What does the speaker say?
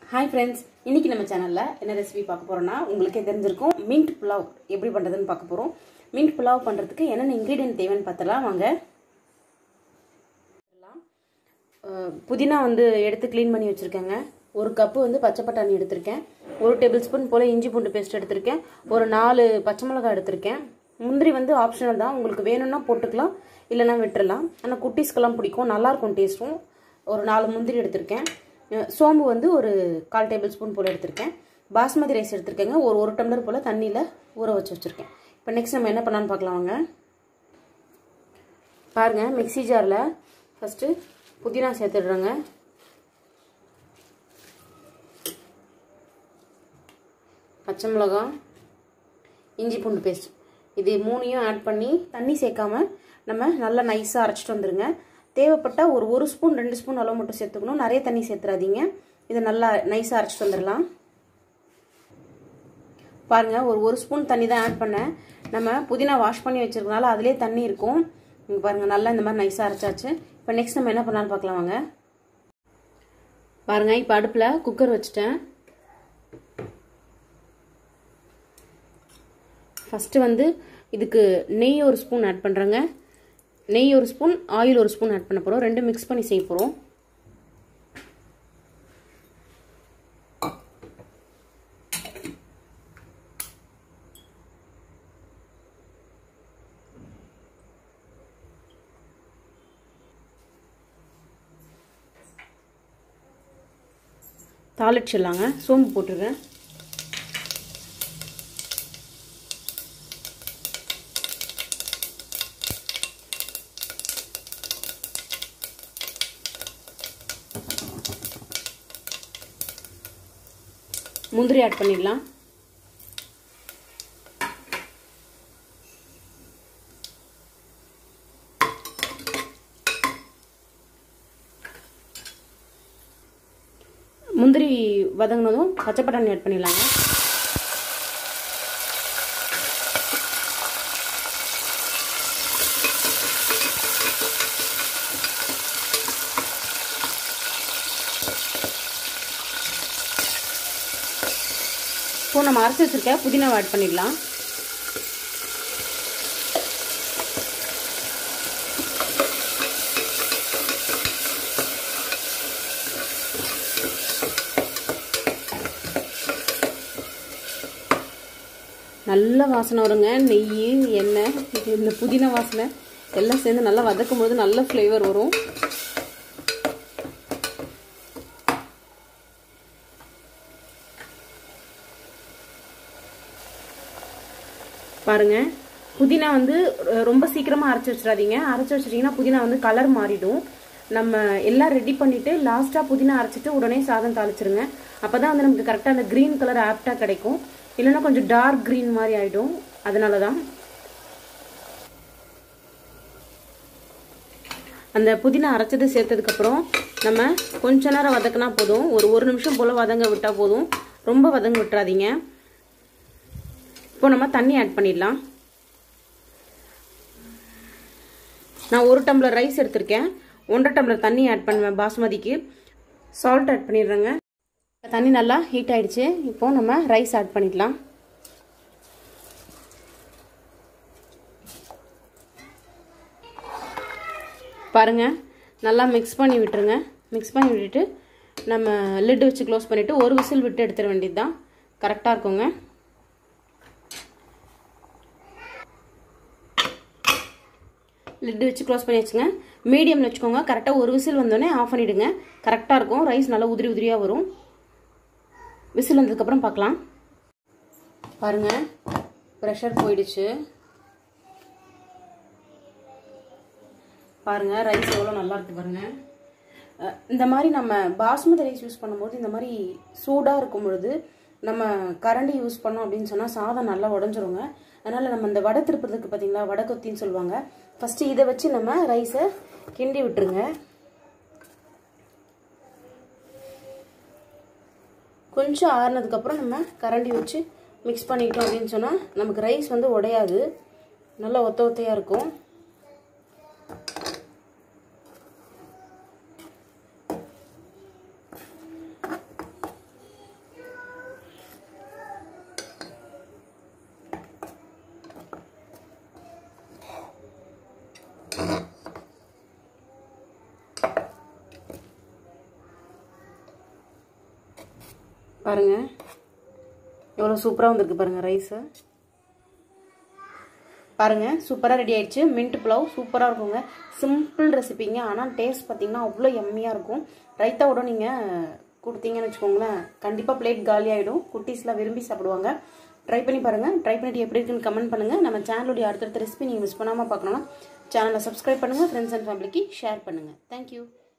hi friends இன்னைக்கு நம்ம சேனல்ல என்ன ரெசிபி பார்க்க போறோம்னா உங்களுக்கே தெரிஞ்சிருக்கும் மின்ட் புலாவ் எப்படி பண்றதுன்னு பார்க்க போறோம் மின்ட் புலாவ் பண்றதுக்கு என்னென்ன இன்கிரீடியன்ட் தேவைன்னு பார்த்தலாம் வாங்க அஹ், புதினா வந்து எடுத்து க்ளீன் பண்ணி வச்சுருக்கேங்க ஒரு கப்பு வந்து பச்சை பட்டாணி எடுத்திருக்கேன் ஒரு டேபிள் ஸ்பூன் போல் இஞ்சி பூண்டு பேஸ்ட் எடுத்திருக்கேன் ஒரு நாலு பச்சை மிளகாய் எடுத்திருக்கேன் முந்திரி வந்து ஆப்ஷனல் தான் உங்களுக்கு வேணும்னா போட்டுக்கலாம் இல்லைன்னா விட்டுறலாம் ஆனால் குட்டீஸ்க்கெல்லாம் பிடிக்கும் நல்லாயிருக்கும் டேஸ்ட்டும் ஒரு நாலு முந்திரி எடுத்திருக்கேன் அஹ், சோம்பு வந்து ஒரு கால் டேபிள் ஸ்பூன் போல் எடுத்திருக்கேன் பாஸ்மதி ரைஸ் எடுத்திருக்கேங்க ஒரு ஒரு டம்ளர் போல் தண்ணியில் ஊற வச்சு வச்சுருக்கேன் இப்போ நெக்ஸ்ட் நம்ம என்ன பண்ணலான்னு பார்க்கலாம் வாங்க பாருங்கள் மிக்ஸி ஜாரில் ஃபஸ்ட்டு புதினா சேர்த்துடுறேங்க பச்சை மிளகாய் இஞ்சி பூண்டு பேஸ்ட் இது மூணையும் ஆட் பண்ணி தண்ணி சேர்க்காம நம்ம நல்லா நைஸாக அரைச்சிட்டு வந்துருங்க தேவைப்பட்டால் ஒரு ஒரு ஸ்பூன் ரெண்டு ஸ்பூன் அளவு மட்டும் சேர்த்துக்கணும் நிறைய தண்ணி சேர்த்துறாதீங்க இதை நல்லா நைஸாக அரைச்சிட்டு வந்துடலாம் பாருங்கள் ஒரு ஒரு ஸ்பூன் தண்ணி தான் ஆட் பண்ணேன் நம்ம புதினா வாஷ் பண்ணி வச்சிருக்கனால அதிலே தண்ணி இருக்கும் இங்கே பாருங்கள் நல்லா இந்த மாதிரி நைஸாக அரைச்சாச்சு இப்போ நெக்ஸ்ட் நம்ம என்ன பண்ணலான்னு பார்க்கலாம் வாங்க பாருங்கள் இப்போ அடுப்பில் குக்கர் வச்சுட்டேன் ஃபஸ்ட்டு வந்து இதுக்கு நெய் ஒரு ஸ்பூன் ஆட் பண்ணுறேங்க நெய் ஒரு ஸ்பூன் ஆயில் ஒரு ஸ்பூன் ஆட் பண்ண போகிறோம் ரெண்டும் மிக்ஸ் பண்ணி செய்ய போகிறோம் தாளிச்சிடலாங்க சோம்பு போட்டுருங்க முந்திரி ஆட் பண்ணிடலாம் முந்திரி வதங்கினதும் பச்சை பட்டாணி ஆட் பண்ணிடலாங்க இப்போ நம்ம அரைச்சி வச்சிருக்க புதினாவை ஆட் பண்ணிடலாம் நல்ல வாசனை வருங்க நெய் எண்ணெய் இந்த புதினா வாசனை எல்லாம் சேர்ந்து நல்லா வதக்கும் போது நல்ல ஃப்ளேவர் வரும் பாருங்க புதினா வந்து ரொம்ப சீக்கிரமாக அரைச்சி வச்சிடாதீங்க அரைச்சி வச்சிட்டிங்கன்னா புதினா வந்து கலர் மாறிடும் நம்ம எல்லாம் ரெடி பண்ணிவிட்டு லாஸ்ட்டாக புதினா அரைச்சிட்டு உடனே சாதம் தாளிச்சிருங்க அப்போ தான் வந்து நமக்கு கரெக்டாக அந்த க்ரீன் கலர் ஆப்டாக கிடைக்கும் இல்லைன்னா கொஞ்சம் டார்க் க்ரீன் மாதிரி ஆகிடும் அதனால தான் அந்த புதினா அரைச்சது சேர்த்ததுக்கப்புறம் நம்ம கொஞ்ச நேரம் வதக்கினா போதும் ஒரு ஒரு நிமிஷம் போல் வதங்க விட்டால் போதும் ரொம்ப வதங்க விட்டுறாதீங்க இப்போ நம்ம தண்ணி ஆட் பண்ணிடலாம் நான் ஒரு டம்ளர் ரைஸ் எடுத்திருக்கேன் ஒன்றரை டம்ளர் தண்ணி ஆட் பண்ணுவேன் பாஸ்மதிக்கு சால்ட் ஆட் பண்ணிடுறேங்க தண்ணி நல்லா ஹீட் ஆயிடுச்சு இப்போ நம்ம ரைஸ் ஆட் பண்ணிடலாம் பாருங்க நல்லா மிக்ஸ் பண்ணி விட்டுருங்க மிக்ஸ் பண்ணி விட்டுட்டு நம்ம லிட் வச்சு க்ளோஸ் பண்ணிவிட்டு ஒரு விசில் விட்டு எடுத்துட வேண்டியது தான் கரெக்டாக இருக்குங்க லிட்டு வச்சு க்ளோஸ் பண்ணி வச்சுங்க மீடியமில் வச்சுக்கோங்க கரெக்டாக ஒரு விசில் வந்தோடனே ஆஃப் பண்ணிவிடுங்க கரெக்டாக இருக்கும் ரைஸ் நல்லா உதிரி உதிரியாக வரும் விசில் வந்ததுக்கப்புறம் பார்க்கலாம் பாருங்கள் ப்ரெஷர் போயிடுச்சு பாருங்கள் ரைஸ் எவ்வளோ நல்லா இருக்கு பாருங்கள் இந்த மாதிரி நம்ம பாஸ்மதி ரைஸ் யூஸ் பண்ணும்போது இந்த மாதிரி சூடாக இருக்கும் பொழுது நம்ம கரண்டி யூஸ் பண்ணோம் அப்படின்னு சொன்னால் சாதம் நல்லா உடஞ்சிருங்க அதனால் நம்ம இந்த வடை திருப்புறதுக்கு பார்த்தீங்களா வடை கொத்தின்னு சொல்லுவாங்க ஃபஸ்ட்டு இதை வச்சு நம்ம ரைஸை கிண்டி விட்டுருங்க கொஞ்சம் ஆறுனதுக்கப்புறம் நம்ம கரண்டி வச்சு மிக்ஸ் பண்ணிக்கிட்டோம் அப்படின்னு சொன்னால் நமக்கு ரைஸ் வந்து உடையாது நல்லா ஒத்த ஒத்தையாக இருக்கும் பாருங்கள் எவ்வளோ சூப்பராக வந்திருக்கு பாருங்கள் ரைஸு பாருங்கள் சூப்பராக ரெடி ஆயிடுச்சு மின்ட் புலாவ் சூப்பராக இருக்குங்க சிம்பிள் ரெசிபிங்க ஆனால் டேஸ்ட் பார்த்தீங்கன்னா அவ்வளோ எம்மியாக இருக்கும் ரைத்தாவோட நீங்கள் கொடுத்தீங்கன்னு வச்சுக்கோங்களேன் கண்டிப்பாக பிளேட் காலி ஆகிடும் குட்டீஸ்லாம் விரும்பி சாப்பிடுவாங்க ட்ரை பண்ணி பாருங்கள் ட்ரை பண்ணிட்டு எப்படி இருக்குன்னு கமெண்ட் பண்ணுங்கள் நம்ம சேனலுடைய அடுத்தடுத்த ரெசிபி நீங்கள் மிஸ் பண்ணாமல் பார்க்கணும்னா சேனலை சப்ஸ்கிரைப் பண்ணுங்கள் ஃப்ரெண்ட்ஸ் அண்ட் ஃபேமிலிக்கு ஷேர் பண்ணுங்கள் தேங்க்யூ